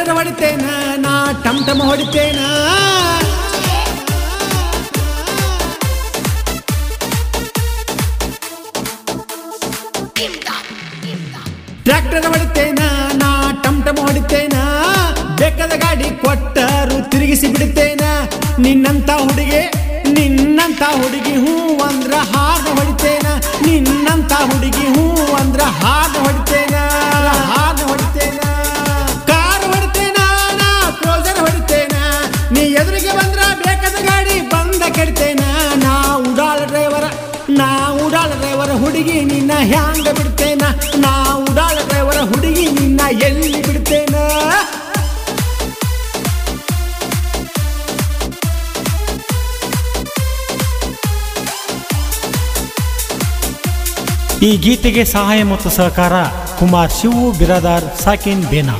tractor ಹೊಡಿತೇನ ನಾ ಟಮ್ ಟಮ್ ಹೊಡಿತೇನ tractor ಹೊಡಿತೇನ ನಾ ಟಮ್ ಟಮ್ ಹೊಡಿತೇನ ಬೇಕಾದ ಗಾಡಿ ಕೊಟ್ಟರು ತಿರುಗಿಸಿ ಬಿಡುತ್ತೇನ ನಿನ್ನಂತ ಹುಡುಗಿ ನಿನ್ನಂತ ಹುಡುಗಿ ಹೂ ಅಂದ್ರ ಹಾರ್ನ ಹೊಡಿತೇನ ನಿನ್ನಂತ ಹುಡುಗಿ ಹೂ ಅಂದ್ರ ಹಾರ್ನ ಹೊಡಿತೇನ ಹಾರ್ನ ಹೊಡಿತೇನ ಕಾರ್ ಹೊಡಿತೇನ ನಾ ಕ್ರೋಸರ್ ಹೊಡಿತೇನ ನೀ ಎದುರಿಗೆ ಬಂದ್ರ ಬೇಕಾದ ಗಾಡಿ ಬಂದ ಕೆಡ್ತೇನ ನಾ ಉಡಾಳ ಡ್ರೈವರ ನಾ ಉಡಾಳ ಡ್ರೈವರ ಹುಡುಗಿ ನಿನ್ನ ಹ್ಯಾಂಗ ಬಿಡ್ತೇನ ನಾ ಉಡಾಳ ಡ್ರೈವರ ಹುಡುಗಿ ನಿನ್ನ ಎಲ್ಲಿ ಬಿಡ್ತೇನ ಈ ಗೀತೆಗೆ ಸಹಾಯ ಮತ್ತು ಸಹಕಾರ ಕುಮಾರ್ ಶಿವು ಬಿರಾದಾರ್ ಸಾಕಿನ್ ಬೇನಾ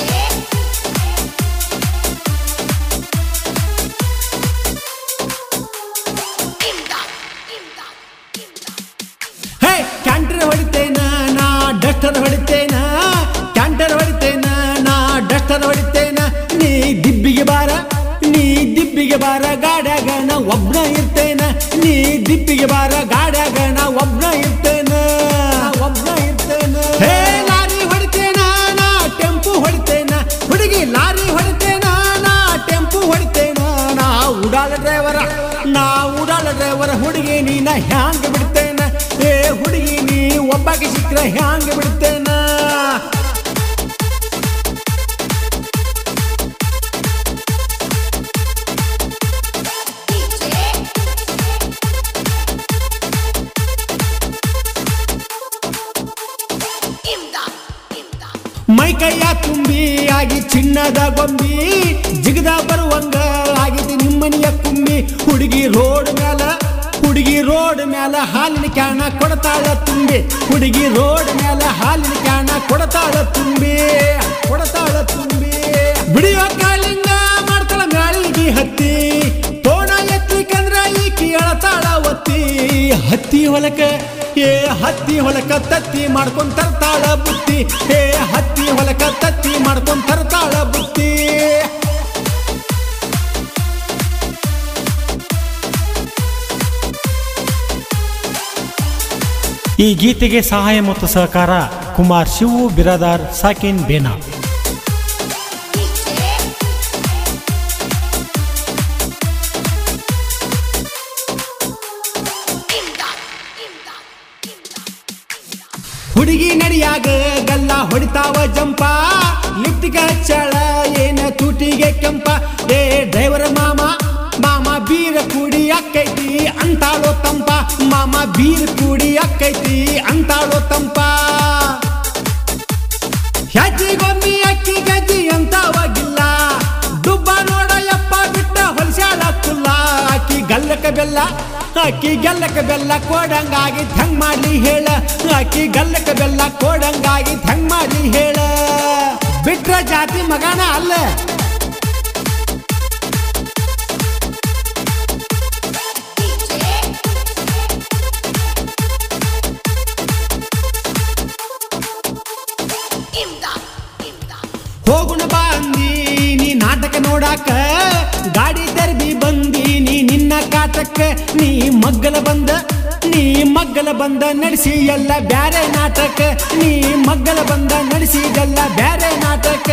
ಹೇ ಕ್ಯಾಂಟರ್ ಹೊಡಿತೇನ ನಾ ಡಸ್ಟರ್ ಹೊಡಿತೇನ ಕ್ಯಾಂಟರ್ ಹೊಡಿತೇನ ನಾ ಡಸ್ಟರ್ ಹೊಡಿತೇನ ನೀ ದಿಬ್ಬಿಗೆ ಬಾರ ನೀ ದಿಬ್ಬಿಗೆ ಬಾರ ಗಾಡ್ಯಾಗ ನಾ ಒಬ್ನ ಇರ್ತೇನ ನೀ ದಿಬ್ಬಿಗೆ ಬಾರ ಗಾಡ್ಯಾಗ ನಾ ಒಬ್ನ ಇರ್ತೇನ ಒಬ್ನ ಇರ್ತೇನ ಹೇ ಲಾರಿ ಹೊಡಿತೇನ ನಾ ಟೆಂಪು ಹೊಡಿತೇನ ಹುಡುಗಿ ಲಾರಿ ಹೊಡಿತೇನ ನಾ ಟೆಂಪು ಹೊಡಿತೇನ ನಾ ಉಡಾಳ ಡ್ರೈವರ ನಾ ಉಡಾಳ ಡ್ರೈವರ ಹುಡುಗಿ ನೀನ ಹ್ಯಾಂಗ ಬಿಡ್ತೇನ ಏ ಹುಡುಗಿ ನೀ ಒಬ್ಬಾಗೆ ಸಿಕ್ಕರೆ ಹ್ಯಾಂಗ ಬಿಡ್ತೇನ ಮೈ ಕೈಯ ತುಂಬಿ ಆಗಿ ಚಿನ್ನದ ಗೊಂಬಿ ಜಿಗದ ಬರುವಂಗ ಆಗಿದೆ ನಿಮ್ಮನೆಯ ಕುಂಬಿ ಹುಡುಗಿ ರೋಡ್ ಮ್ಯಾಲ ಹುಡುಗಿ ರೋಡ್ ಮ್ಯಾಲ ಹಾಲಿನ ಕ್ಯಾಣ ಕೊಡತಾಳ ತುಂಬಿ ಹುಡುಗಿ ರೋಡ್ ಮ್ಯಾಲ ಹಾಲಿನ ಕ್ಯಾಣ ಕೊಡತಾಳ ತುಂಬಿ ಕೊಡತಾಳ ತುಂಬಿ ಬಿಡಿಯೋ ಕಾಲಿಂಗ ಮಾಡ್ತಾಳ ಮ್ಯಾಳಿಗೆ ಹತ್ತಿ ತೋಣ ಎತ್ತಿಕಂದ್ರ ಈಕಿ ಅಳತಾಳ ಒತ್ತಿ ಹತ್ತಿ ಹೊಲಕ ಏ ಹತ್ತಿ ಹೊಲಕ ತತ್ತಿ ಮಾಡ್ಕೊಂಡ್ ತರ್ತಾಳ ಬುತ್ತಿ ಏ ಹತ್ತಿ ಹೊಲಕ ತತ್ತಿ ಮಾಡ್ಕೊಂಡ್ ತರ್ತಾಳ ಬುತ್ತಿ ಈ ಗೀತೆಗೆ ಸಹಾಯ ಮತ್ತು ಸಹಕಾರ ಕುಮಾರ್ ಶಿವು ಬಿರಾದಾರ್ ಸಾಕಿನ್ ಬೇನಾ ಹುಡುಗಿ ನಡಿಯಾಗ ಗಲ್ಲ ಹೊಡಿತಾವ ಜಂಪ ಲಿಫ್ಟಿಗೆ ಹಚ್ಚಾಳ ಏನ ತೂಟಿಗೆ ಕೆಂಪ ಏ ಡ್ರೈವರ್ ಮಾಮ ಮಾಮ ಬೀರ ಕೂಡಿ ಅಕ್ಕೈತಿ ಅಂತಾಳೋ ತಂಪ ಮಾಮ ಬೀರ್ ಕೂಡಿ ಅಕ್ಕೈತಿ ಅಂತಾಳೋ ತಂಪ ಹೆಜ್ಜಿಗೊಮ್ಮಿ ಅಕ್ಕಿ ಗಜ್ಜಿ ಅಂತವಾಗಿಲ್ಲ ದುಬ್ಬ ನೋಡ ಯಪ್ಪ ಬಿಟ್ಟ ಹೊಲಸ್ಯಾಳ ಕುಲ್ಲ ಅಕ್ಕಿ ಗಲ್ಲಕ ಬೆಲ್ಲ ಅಕ್ಕಿ ಗಲ್ಲಕ ಬೆಲ್ಲ ಕೋಡಂಗಾಗಿ ಹೆಂಗ್ ಮಾಡ್ಲಿ ಹೇಳ ಅಕ್ಕಿ ಗಲ್ಲಕ ಬೆಲ್ಲ ಕೋಡಂಗಾಗಿ ಹೆಂಗ್ ಮಾಡ್ಲಿ ಹೇಳ ಬಿಟ್ರ ಜಾತಿ ಮಗನ ಅಲ್ಲ ಹೋಗುಣ ಬಾ ಅಂದಿ ನೀ ನಾಟಕ ನೋಡಾಕ ಗಾಡಿ ತೆರಬಿ ಬಂದಿ ನೀ ನಿನ್ನ ಕಾಟಕ್ಕ ನೀ ಮಗ್ಗಲ ಬಂದ ನೀ ಮಗ್ಗಲ ಬಂದ ನಡೆಸಿ ಎಲ್ಲ ಬ್ಯಾರೆ ನಾಟಕ ನೀ ಮಗ್ಗಲ ಬಂದ ನಡೆಸಿದೆಲ್ಲ ಬ್ಯಾರೆ ನಾಟಕ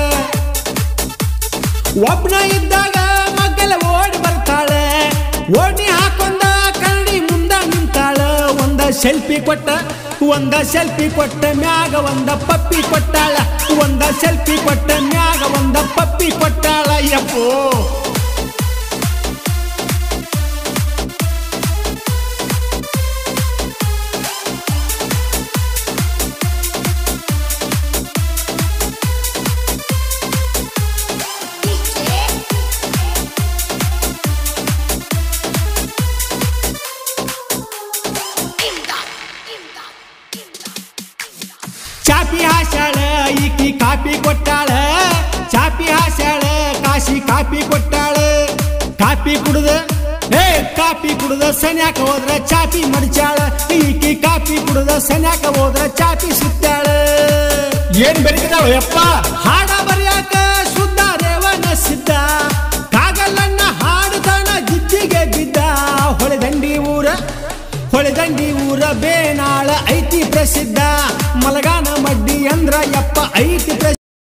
ಒಬ್ನ ಇದ್ದಾಗ ಮಗ್ಗಲ ಓಡಿ ಬರ್ತಾಳೆ ಓಡಿ ಹಾಕೊಂಡ ಕನ್ನಡಿ ಮುಂದ ನಿಂತಾಳ ಒಂದ ಸೆಲ್ಫಿ ಕೊಟ್ಟ ಒಂದ ಸೆಲ್ಫಿ ಕೊಟ್ಟ ಮ್ಯಾಗ ಒಂದ ಪಪ್ಪಿ ಕೊಟ್ಟಾಳ ಒಂದ ಸೆಲ್ಫಿ ಕೊಟ್ಟ ಮ್ಯಾಗ ಒಂದ ಪಪ್ಪಿ ಕೊಟ್ಟಾಳ ಯಪ್ಪೋ ಚಾಪಿ ಹಾಸ್ಯಾಳ ಈಕಿ ಕಾಪಿ ಕೊಟ್ಟಾಳ ಚಾಪಿ ಹಾಸ್ಯಾಳ ಕಾಶಿ ಕಾಪಿ ಕೊಟ್ಟಾಳ ಕಾಪಿ ಕುಡ್ದ ಏ ಕಾಪಿ ಕುಡ್ದ ಸನ್ಯಾಕ ಹೋದ್ರ ಚಾಪಿ ಮಡಿಚಾಳ ಈಕಿ ಕಾಪಿ ಕುಡ್ದ ಸನ್ಯಾಕ ಹೋದ್ರ ಚಾಪಿ ಸುತ್ತಾಳ ಏನ್ ಬೆರಗಿದಾವ ಯಪ್ಪ ಹಾಡ ಬರೆಯಾಕ ದಂಡಿ ಊರ ಬೇನಾಳ ಐತಿ ಪ್ರಸಿದ್ಧ ಮಲಗಾನ ಮಡ್ಡಿ ಅಂದ್ರ ಯಪ್ಪ ಐತಿ ಪ್ರಸಿದ್ಧ